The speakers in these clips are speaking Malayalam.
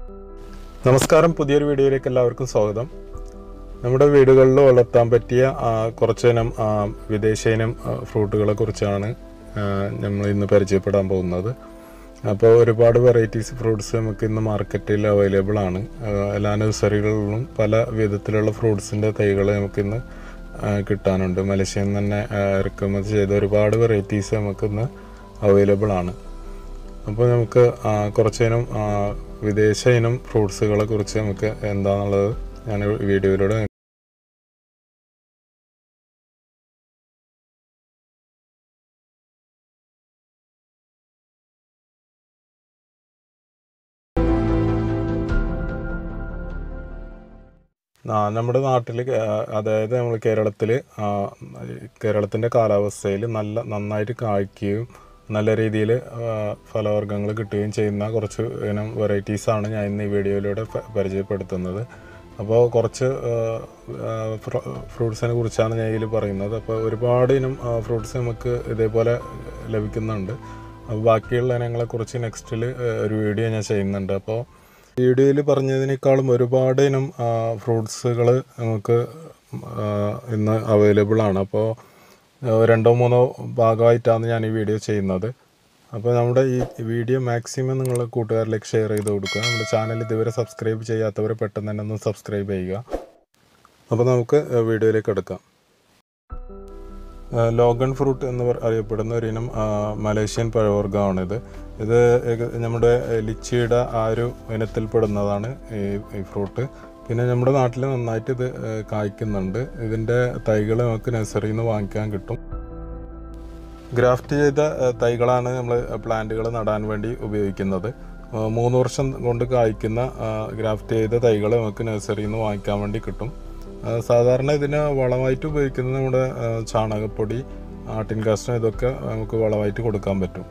നമസ്കാരം പുതിയൊരു വീഡിയോയിലേക്ക് എല്ലാവർക്കും സ്വാഗതം നമ്മുടെ വീടുകളിൽ വളർത്താൻ പറ്റിയ ആ, കുറച്ചിനം ആ, വിദേശ ഇനം ആ, ഫ്രൂട്ടുകളെ കുറിച്ചാണ് നമ്മൾ ഇന്ന് പരിചയപ്പെടാൻ പോകുന്നത് അപ്പോൾ ഒരുപാട് വെറൈറ്റീസ് ഫ്രൂട്ട്സ് നമുക്ക് ഇന്ന് മാർക്കറ്റിൽ അവൈലബിൾ ആണ് ആ, എല്ലാ നഴ്സറികളിലും പല വിധത്തിലുള്ള ഫ്രൂട്ട്സിൻ്റെ തൈകൾ നമുക്കിന്ന് ആ, കിട്ടാനുണ്ട് മലേഷ്യയിൽ നിന്ന് തന്നെ ആ, ഇറക്കുമതി ചെയ്ത ഒരുപാട് വെറൈറ്റീസ് നമുക്കിന്ന് അവൈലബിൾ ആണ് അപ്പോൾ നമുക്ക് ആ, കുറച്ചിനം ആ, വിദേശ ഇനം ഫ്രൂട്ട്സുകളെ കുറിച്ച് നമുക്ക് എന്താണെന്നുള്ളത് ഞാൻ ഈ വീഡിയോയിലൂടെ ആ, നമ്മുടെ നാട്ടിൽ അതായത് നമ്മൾ കേരളത്തിൽ കേരളത്തിൻ്റെ കാലാവസ്ഥയിൽ നല്ല നന്നായിട്ട് കായ്ക്കുകയും നല്ല രീതിയിൽ ഫലവർഗ്ഗങ്ങൾ കിട്ടുകയും ചെയ്യുന്ന കുറച്ച് ഇനം വെറൈറ്റീസാണ് ഞാൻ ഇന്ന് ഈ വീഡിയോയിലൂടെ പ- പരിചയപ്പെടുത്തുന്നത് അപ്പോൾ കുറച്ച് ഫ്രൂട്ട്സിനെ കുറിച്ചാണ് ഞാൻ ഇതിൽ പറയുന്നത് അപ്പോൾ ഒരുപാട് ഇനം ഫ്രൂട്ട്സ് നമുക്ക് ഇതേപോലെ ലഭിക്കുന്നുണ്ട് അപ്പോൾ ബാക്കിയുള്ള ഇനങ്ങളെക്കുറിച്ച് നെക്സ്റ്റിൽ ഒരു വീഡിയോ ഞാൻ ചെയ്യുന്നുണ്ട് അപ്പോൾ വീഡിയോയിൽ പറഞ്ഞതിനേക്കാളും ഒരുപാട് ഇനം ഫ്രൂട്ട്സുകൾ നമുക്ക് ആ, ഇന്ന് അവൈലബിൾ ആണ് അപ്പോൾ ആ, രണ്ടോ മൂന്നോ ഭാഗമായിട്ടാണ് ഞാൻ ഈ വീഡിയോ ചെയ്യുന്നത് അപ്പോൾ നമ്മുടെ ഈ വീഡിയോ മാക്സിമം നിങ്ങൾ കൂട്ടുകാരിലേക്ക് ഷെയർ ചെയ്ത് കൊടുക്കുക നമ്മുടെ ചാനൽ ഇതുവരെ സബ്സ്ക്രൈബ് ചെയ്യാത്തവർ പെട്ടെന്ന് തന്നെ ഒന്ന് സബ്സ്ക്രൈബ് ചെയ്യുക അപ്പോൾ നമുക്ക് ആ, വീഡിയോയിലേക്ക് എടുക്കാം ആ, ലോഗൺ ഫ്രൂട്ട് എന്ന് പറ- അറിയപ്പെടുന്ന ഒരു ഇനം ആ, മലേഷ്യൻ പഴവർഗ്ഗമാണിത് ഇത് ഏക- നമ്മുടെ ലിച്ചിയുടെ ആ ഒരു ഇനത്തിൽപ്പെടുന്നതാണ് ഈ ഈ ഫ്രൂട്ട് പിന്നെ നമ്മുടെ നാട്ടിൽ നന്നായിട്ട് ഇത് ആ, കായ്ക്കുന്നുണ്ട് ഇതിൻ്റെ തൈകൾ നമുക്ക് നഴ്സറിയിൽ നിന്ന് വാങ്ങിക്കാൻ കിട്ടും ഗ്രാഫ്റ്റ് ചെയ്ത ആ, തൈകളാണ് നമ്മൾ പ്ലാന്റുകൾ നടാൻ വേണ്ടി ഉപയോഗിക്കുന്നത് ആ, മൂന്ന് വർഷം കൊണ്ട് കായ്ക്കുന്ന ആ, ഗ്രാഫ്റ്റ് ചെയ്ത തൈകൾ നമുക്ക് നഴ്സറിയിൽ നിന്ന് വാങ്ങിക്കാൻ വേണ്ടി കിട്ടും ആ, സാധാരണ ഇതിന് വളമായിട്ട് ഉപയോഗിക്കുന്നത് നമ്മുടെ ആ, ചാണകപ്പൊടി ആട്ടിൻ കാഷ്ടം ഇതൊക്കെ നമുക്ക് വളമായിട്ട് കൊടുക്കാൻ പറ്റും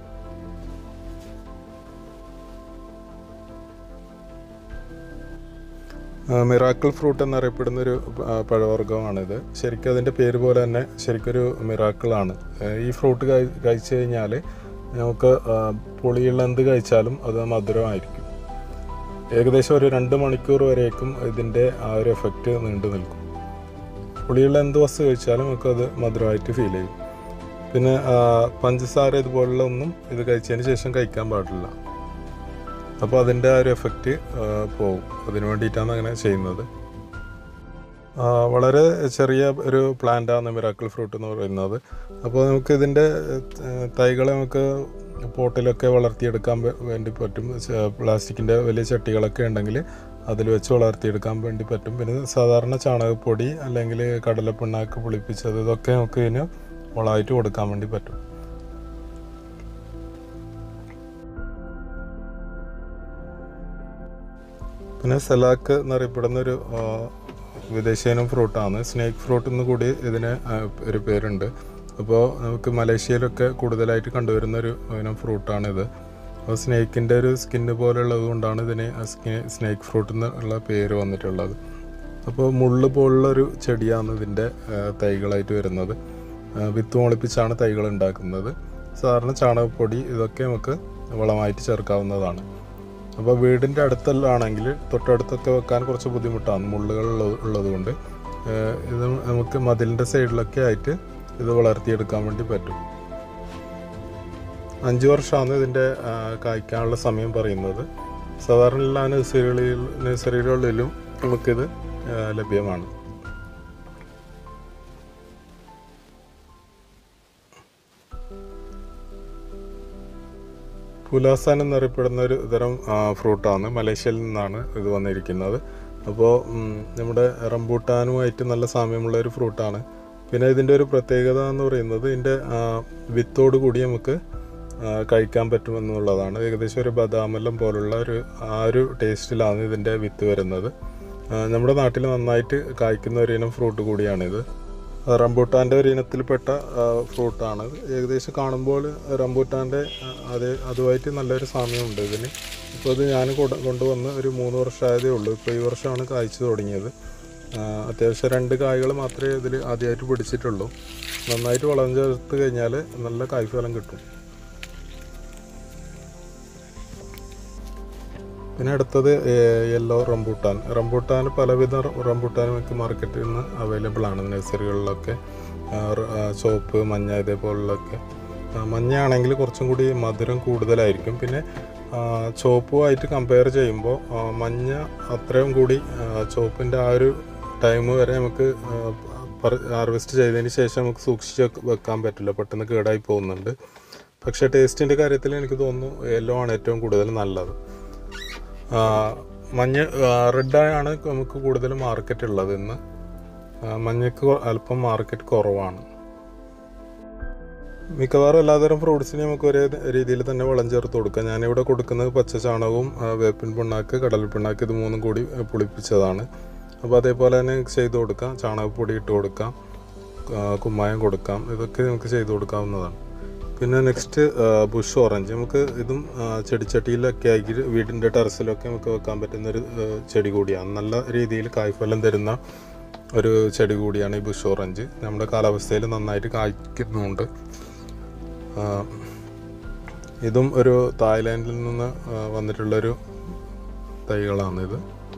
മിറാക്കിൾ ഫ്രൂട്ട് എന്നറിയപ്പെടുന്ന ഒരു ആ, പഴവർഗ്ഗമാണിത് ശരിക്കും അതിൻ്റെ പേര് പോലെ തന്നെ ശരിക്കൊരു മിറാക്കിളാണ് ഈ ഫ്രൂട്ട് കഴി കഴിച്ചു കഴിഞ്ഞാൽ നമുക്ക് ആ, പുളിയുള്ള എന്ത് കഴിച്ചാലും അത് മധുരമായിരിക്കും ഏകദേശം ഒരു രണ്ട് മണിക്കൂർ വരേക്കും ഇതിൻ്റെ ആ ഒരു എഫക്റ്റ് നീണ്ടു നിൽക്കും പുളിയുള്ള എന്ത് വസ്തു കഴിച്ചാലും നമുക്കത് മധുരമായിട്ട് ഫീൽ ചെയ്യും പിന്നെ ആ, പഞ്ചസാര ഇതുപോലുള്ള ഒന്നും ഇത് കഴിച്ചതിന് ശേഷം കഴിക്കാൻ പാടില്ല അപ്പോൾ അതിൻ്റെ ആ ഒരു എഫക്റ്റ് പോവും അതിന് വേണ്ടിയിട്ടാണ് അങ്ങനെ ചെയ്യുന്നത് ആ, വളരെ ചെറിയ ഒരു പ്ലാന്റാണ് മിറാക്കിൾ ഫ്രൂട്ട് എന്ന് പറയുന്നത് അപ്പോൾ നമുക്ക് ഇതിൻ്റെ തൈകളെ നമുക്ക് പോട്ടിലൊക്കെ വളർത്തിയെടുക്കാൻ വേ- വേണ്ടി പറ്റും പ്ലാസ്റ്റിക്കിൻ്റെ വലിയ ചട്ടികളൊക്കെ ഉണ്ടെങ്കിൽ അതിൽ വെച്ച് വളർത്തിയെടുക്കാൻ വേണ്ടി പറ്റും പിന്നെ സാധാരണ ചാണകപ്പൊടി അല്ലെങ്കിൽ കടലപ്പിണ്ണാക്ക് പുളിപ്പിച്ചത് ഇതൊക്കെ നമുക്ക് ഇതിന് വളമായിട്ട് കൊടുക്കാൻ വേണ്ടി പറ്റും പിന്നെ സെലാക്ക് എന്നറിയപ്പെടുന്ന ഒരു ആ, വിദേശീയനം ഫ്രൂട്ടാണ് സ്നേക്ക് ഫ്രൂട്ട് എന്ന് കൂടി ഇതിന് ആ, ഒരു പേരുണ്ട് അപ്പോൾ നമുക്ക് മലേഷ്യയിലൊക്കെ കൂടുതലായിട്ട് കണ്ടുവരുന്ന ഒരു ഇനം ഫ്രൂട്ടാണിത് അപ്പോൾ സ്നേക്കിൻ്റെ ഒരു സ്കിന്ന് പോലുള്ളത് കൊണ്ടാണ് ഇതിന് സ്നേക്ക് ഫ്രൂട്ട് എന്നുള്ള പേര് വന്നിട്ടുള്ളത് അപ്പോൾ മുള്ള് പോലുള്ള ഒരു ചെടിയാണ് ഇതിൻ്റെ ആ, തൈകളായിട്ട് വരുന്നത് ആ, വിത്ത് മുളപ്പിച്ചാണ് തൈകൾ ഉണ്ടാക്കുന്നത് സാധാരണ ചാണകപ്പൊടി ഇതൊക്കെ നമുക്ക് വളമായിട്ട് ചേർക്കാവുന്നതാണ് അപ്പോൾ വീടിൻ്റെ അടുത്തല്ലാണെങ്കിൽ തൊട്ടടുത്തൊക്കെ വെക്കാൻ കുറച്ച് ബുദ്ധിമുട്ടാണ് മുള്ളുകൾ ഉള്ളത് ഉള്ളത് കൊണ്ട് ഏഹ് ഇത് നമുക്ക് മതിലിൻ്റെ സൈഡിലൊക്കെ ആയിട്ട് ഇത് വളർത്തിയെടുക്കാൻ വേണ്ടി പറ്റും അഞ്ച് വർഷമാണ് ഇതിൻ്റെ ആ, കായ്ക്കാനുള്ള സമയം പറയുന്നത് സാധാരണ എല്ലാ നഴ്സറികളിൽ നഴ്സറികളിലും നമുക്കിത് ആ, ലഭ്യമാണ് പുലാസാൻ എന്നറിയപ്പെടുന്ന ഒരു തരം ആ, ഫ്രൂട്ടാണ് മലേഷ്യയിൽ നിന്നാണ് ഇത് വന്നിരിക്കുന്നത് അപ്പോൾ ഉം, നമ്മുടെ റംബൂട്ടാനുമായിട്ട് നല്ല സാമ്യമുള്ള ഒരു ഫ്രൂട്ടാണ് പിന്നെ ഇതിൻ്റെ ഒരു പ്രത്യേകത എന്ന് പറയുന്നത് ഇതിൻ്റെ ആ, വിത്തോട് കൂടി നമുക്ക് ആ, കഴിക്കാൻ പറ്റുമെന്നുള്ളതാണ് ഏകദേശം ഒരു ബദാമെല്ലാം പോലുള്ള ഒരു ആ ഒരു ടേസ്റ്റിലാണ് ഇതിൻ്റെ വിത്ത് വരുന്നത് ആ, നമ്മുടെ നാട്ടിൽ നന്നായിട്ട് കായ്ക്കുന്ന ഒരു ഇനം ഫ്രൂട്ട് കൂടിയാണിത് റംബൂട്ടാൻ്റെ ഒരു ഇനത്തിൽപ്പെട്ട ആ, ഫ്രൂട്ടാണ് ഏകദേശം കാണുമ്പോൾ റംബൂട്ടാൻ്റെ ആ, അതേ അതുമായിട്ട് നല്ലൊരു സാമ്യമുണ്ട് ഇതിന് ഇപ്പോൾ ഇത് ഞാൻ കൊണ്ട- കൊണ്ടുവന്ന് ഒരു മൂന്ന് വർഷമായതേ ഉള്ളൂ ഇപ്പോൾ ഈ വർഷമാണ് കായ്ച്ചു തുടങ്ങിയത് ആ, അത്യാവശ്യം രണ്ട് കായ്കൾ മാത്രമേ ഇതിൽ ആദ്യമായിട്ട് പിടിച്ചിട്ടുള്ളൂ നന്നായിട്ട് വളം ചേർത്ത് കഴിഞ്ഞാൽ നല്ല കായ്ഫലം കിട്ടും പിന്നെ അടുത്തത് യെല്ലോ റംബൂട്ടാൻ റംബൂട്ടാൻ പലവിധ റംബൂട്ടാനും ഒക്കെ മാർക്കറ്റിൽ നിന്ന് അവൈലബിൾ ആണ് നഴ്സറികളിലൊക്കെ ആ, റ- ആ, ചുവപ്പ് മഞ്ഞ ഇതേപോലുള്ളൊക്കെ ആ, മഞ്ഞയാണെങ്കിൽ കുറച്ചും കൂടി മധുരം കൂടുതലായിരിക്കും പിന്നെ ആ, ചുവപ്പുമായിട്ട് കമ്പയർ ചെയ്യുമ്പോൾ ആ, മഞ്ഞ അത്രയും കൂടി ആ, ചുവപ്പിൻ്റെ ആ ഒരു ടൈം വരെ നമുക്ക് ഹാർവെസ്റ്റ് ചെയ്തതിന് ശേഷം നമുക്ക് സൂക്ഷിച്ച് വെക്ക- വെക്കാൻ പറ്റില്ല പെട്ടെന്ന് കേടായി പോകുന്നുണ്ട് പക്ഷേ ടേസ്റ്റിൻ്റെ കാര്യത്തിൽ എനിക്ക് തോന്നുന്നു യെല്ലോ ആണ് ഏറ്റവും കൂടുതൽ നല്ലത് ആ, മഞ്ഞ റെഡാണ് നമുക്ക് കൂടുതൽ മാർക്കറ്റ് ഉള്ളത് ഇന്ന് ആ, മഞ്ഞക്ക് കൊ- അല്പം മാർക്കറ്റ് കുറവാണ് മിക്കവാറും എല്ലാതരം ഫ്രൂട്ട്സിന് നമുക്ക് ഒരേ രീതിയിൽ തന്നെ വളം ചേർത്ത് കൊടുക്കാം ഞാനിവിടെ കൊടുക്കുന്നത് പച്ച ചാണകവും ആ, വേപ്പിൻ പിണ്ണാക്ക് കടൽ പിണ്ണാക്ക് ഇത് മൂന്നും കൂടി ആ, പുളിപ്പിച്ചതാണ് അപ്പോൾ അതേപോലെ തന്നെ ചെയ്ത് കൊടുക്കാം ചാണകപ്പൊടി ഇട്ട് കൊടുക്കാം ആ, കുമ്മായം കൊടുക്കാം ഇതൊക്കെ നമുക്ക് ചെയ്ത് കൊടുക്കാവുന്നതാണ് പിന്നെ നെക്സ്റ്റ് ബുഷ് ഓറഞ്ച് നമുക്ക് ഇതും ആ, ചെടിച്ചട്ടിയിലൊക്കെ ആക്കി വീടിൻ്റെ ടെറസിലൊക്കെ നമുക്ക് വെക്കാൻ പറ്റുന്ന ഒരു ആ, ചെടി കൂടിയാണ് നല്ല രീതിയിൽ കായ്ഫലം തരുന്ന ഒരു ചെടി കൂടിയാണ് ഈ ബുഷ് ഓറഞ്ച് നമ്മുടെ കാലാവസ്ഥയിൽ നന്നായിട്ട് കായ്ക്കുന്നുണ്ട് ആ, ഇതും ഒരു തായ്ലാൻഡിൽ നിന്ന് ആ, വന്നിട്ടുള്ളൊരു തൈകളാണിത്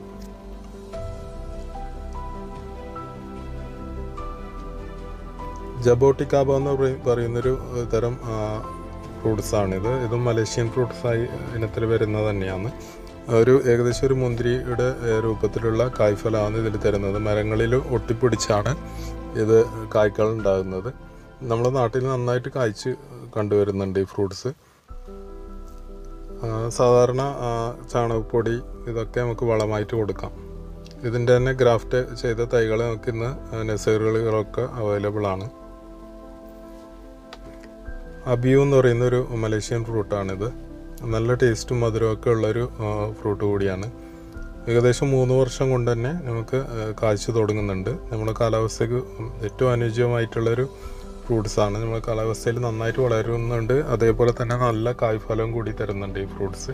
ജബോട്ടിക്കാബ എന്ന് പറയ- പറയുന്നൊരു ഏഹ്, തരം ഫ്രൂട്ട്സ് ആണിത് ഇതും മലേഷ്യൻ ഫ്രൂട്ട്സ് ആയി ഇനത്തിൽ വരുന്നത് തന്നെയാണ് ഒരു ഏകദേശം ഒരു മുന്തിരിയുടെ ഏഹ്, രൂപത്തിലുള്ള കായ്ഫലമാണ് ഇതിൽ തരുന്നത് മരങ്ങളിൽ ഒട്ടിപ്പിടിച്ചാണ് ഇത് കായ്ക്കൾ ഉണ്ടാകുന്നത് നമ്മുടെ നാട്ടിൽ നന്നായിട്ട് കായ്ച്ച് കണ്ടുവരുന്നുണ്ട് ഈ ഫ്രൂട്ട്സ് സാധാരണ ആ, ചാണകപ്പൊടി ഇതൊക്കെ നമുക്ക് വളമായിട്ട് കൊടുക്കാം ഇതിൻ്റെ തന്നെ ഗ്രാഫ്റ്റ് ചെയ്ത തൈകൾ നമുക്ക് ഇന്ന് നഴ്സറികളിലൊക്കെ അവൈലബിൾ ആണ് അബിയു എന്ന് പറയുന്ന ഒരു മലേഷ്യൻ ഫ്രൂട്ടാണിത് നല്ല ടേസ്റ്റും മധുരമൊക്കെ ഉള്ളൊരു ഫ്രൂട്ട് കൂടിയാണ് ഏകദേശം മൂന്ന് വർഷം കൊണ്ട് തന്നെ നമുക്ക് ആ, കായ്ച്ചു തുടങ്ങുന്നുണ്ട് നമ്മുടെ കാലാവസ്ഥയ്ക്ക് ഏറ്റവും അനുയോജ്യമായിട്ടുള്ളൊരു ഫ്രൂട്ട്സ് ആണ് നമ്മുടെ കാലാവസ്ഥയിൽ നന്നായിട്ട് വളരുന്നുണ്ട് അതേപോലെ തന്നെ നല്ല കായ്ഫലം കൂടി തരുന്നുണ്ട് ഈ ഫ്രൂട്ട്സ്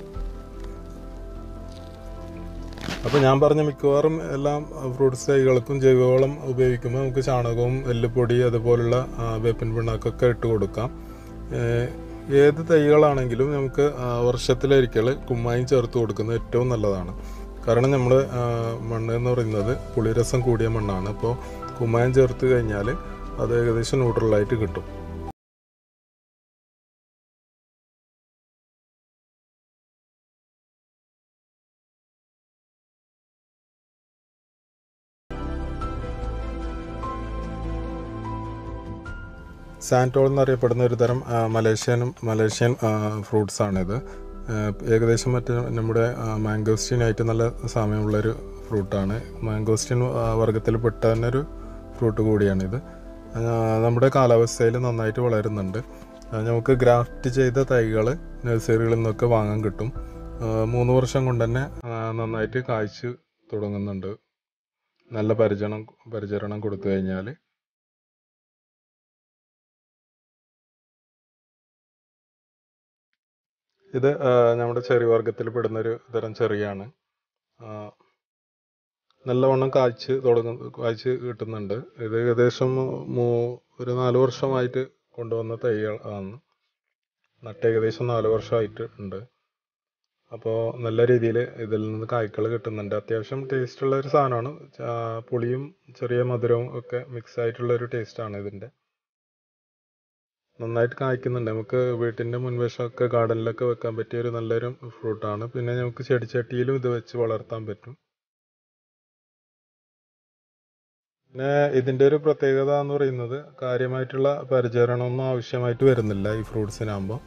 അപ്പോൾ ഞാൻ പറഞ്ഞ മിക്കവാറും എല്ലാം ഫ്രൂട്ട്സ് തൈകൾക്കും ജൈവവളം ഉപയോഗിക്കുമ്പോൾ നമുക്ക് ചാണകവും എല്ലുപൊടി അതുപോലുള്ള ആ, വേപ്പിൻ പിണ്ണാക്കൊക്കെ ഇട്ട് കൊടുക്കാം ഏഹ്, ഏത് തൈകളാണെങ്കിലും നമുക്ക് ആ, വർഷത്തിലൊരിക്കൽ കുമ്മായം ചേർത്ത് കൊടുക്കുന്നത് ഏറ്റവും നല്ലതാണ് കാരണം നമ്മൾ മണ്ണ് എന്ന് പറയുന്നത് പുളിരസം കൂടിയ മണ്ണാണ് അപ്പോൾ കുമ്മായം ചേർത്ത് കഴിഞ്ഞാൽ അത് ഏകദേശം ന്യൂട്രലായിട്ട് കിട്ടും സാൻറ്റോൾ എന്നറിയപ്പെടുന്ന ഒരു തരം ആ, മലേഷ്യനും മലേഷ്യൻ ഫ്രൂട്ട്സ് ആണിത് ആ, ഏകദേശം മറ്റേ നമ്മുടെ മാംഗോസ്റ്റീനായിട്ട് നല്ല സാമ്യമുള്ളൊരു ഫ്രൂട്ടാണ് മാംഗോസ്റ്റീൻ ആ, വർഗത്തിൽപ്പെട്ട തന്നെ ഒരു ഫ്രൂട്ട് കൂടിയാണിത് ആ, നമ്മുടെ കാലാവസ്ഥയിൽ നന്നായിട്ട് വളരുന്നുണ്ട് ആ, നമുക്ക് ഗ്രാഫ്റ്റ് ചെയ്ത തൈകൾ നഴ്സറികളിൽ നിന്നൊക്കെ വാങ്ങാൻ കിട്ടും ആ, മൂന്ന് വർഷം കൊണ്ട് തന്നെ ആ, നന്നായിട്ട് കായ്ച്ചു തുടങ്ങുന്നുണ്ട് നല്ല പരിചരണം പരിചരണം കൊടുത്തു കഴിഞ്ഞാൽ ഇത് ആ, നമ്മുടെ ചെറി വർഗത്തിൽ പെടുന്നൊരു തരം ചെറിയാണ് ആ, നല്ലവണ്ണം കായ്ച്ച് തുടങ്ങുന്ന കായ്ച്ച് കിട്ടുന്നുണ്ട് ഇത് ഏകദേശം മൂ- ഒരു നാല് വർഷമായിട്ട് കൊണ്ടുവന്ന തൈകൾ ആണ് നട്ട് ഏകദേശം നാല് വർഷമായിട്ട് ഉണ്ട് അപ്പോൾ നല്ല രീതിയിൽ ഇതിൽ നിന്ന് കായ്ക്കൾ കിട്ടുന്നുണ്ട് അത്യാവശ്യം ടേസ്റ്റുള്ള ഒരു സാധനമാണ് ചാ- പുളിയും ചെറിയ മധുരവും ഒക്കെ മിക്സ് ആയിട്ടുള്ള ഒരു ടേസ്റ്റാണ് ഇതിൻ്റെ നന്നായിട്ട് കായ്ക്കുന്നുണ്ട് നമുക്ക് വീട്ടിൻ്റെ മുൻവശമൊക്കെ ഗാർഡനിലൊക്കെ വെക്കാൻ പറ്റിയ ഒരു നല്ലൊരു ഫ്രൂട്ടാണ് പിന്നെ നമുക്ക് ചെടിച്ചട്ടിയിലും ഇത് വെച്ച് വളർത്താൻ പറ്റും പിന്നെ ഇതിൻ്റെ ഒരു പ്രത്യേകത എന്ന് പറയുന്നത് കാര്യമായിട്ടുള്ള പരിചരണമൊന്നും ആവശ്യമായിട്ട് വരുന്നില്ല ഈ ഫ്രൂട്ട്സിനാകുമ്പോൾ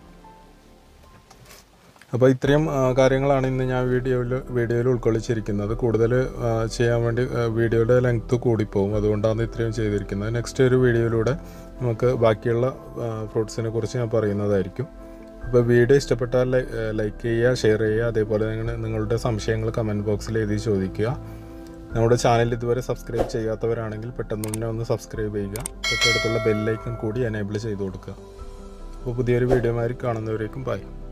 അപ്പോൾ ഇത്രയും ആ, കാര്യങ്ങളാണ് ഇന്ന് ഞാൻ വീഡിയോയിൽ വീഡിയോയിൽ ഉൾക്കൊള്ളിച്ചിരിക്കുന്നത് കൂടുതൽ ആ, ചെയ്യാൻ വേണ്ടി ആ, വീഡിയോയുടെ ലെങ്ത്ത് കൂടിപ്പോവും അതുകൊണ്ടാണ് ഇത്രയും ചെയ്തിരിക്കുന്നത് നെക്സ്റ്റ് ഒരു വീഡിയോയിലൂടെ നമുക്ക് ബാക്കിയുള്ള ഫ്രൂട്ട്സിനെ കുറിച്ച് ഞാൻ പറയുന്നതായിരിക്കും അപ്പോൾ വീഡിയോ ഇഷ്ടപ്പെട്ടാൽ ലൈക്ക് ചെയ്യുക ഷെയർ ചെയ്യുക അതേപോലെ തന്നെ നിങ്ങളുടെ സംശയങ്ങൾ കമൻറ്റ് ബോക്സിൽ എഴുതി ചോദിക്കുക നമ്മുടെ ചാനൽ ഇതുവരെ സബ്സ്ക്രൈബ് ചെയ്യാത്തവരാണെങ്കിൽ പെട്ടെന്ന് തന്നെ ഒന്ന് സബ്സ്ക്രൈബ് ചെയ്യുക തൊട്ടടുത്തുള്ള ബെല്ലൈക്കൺ കൂടി എനേബിൾ ചെയ്ത് കൊടുക്കുക അപ്പോൾ പുതിയൊരു വീഡിയോ മാതിരി കാണുന്നവരേക്കും ബൈ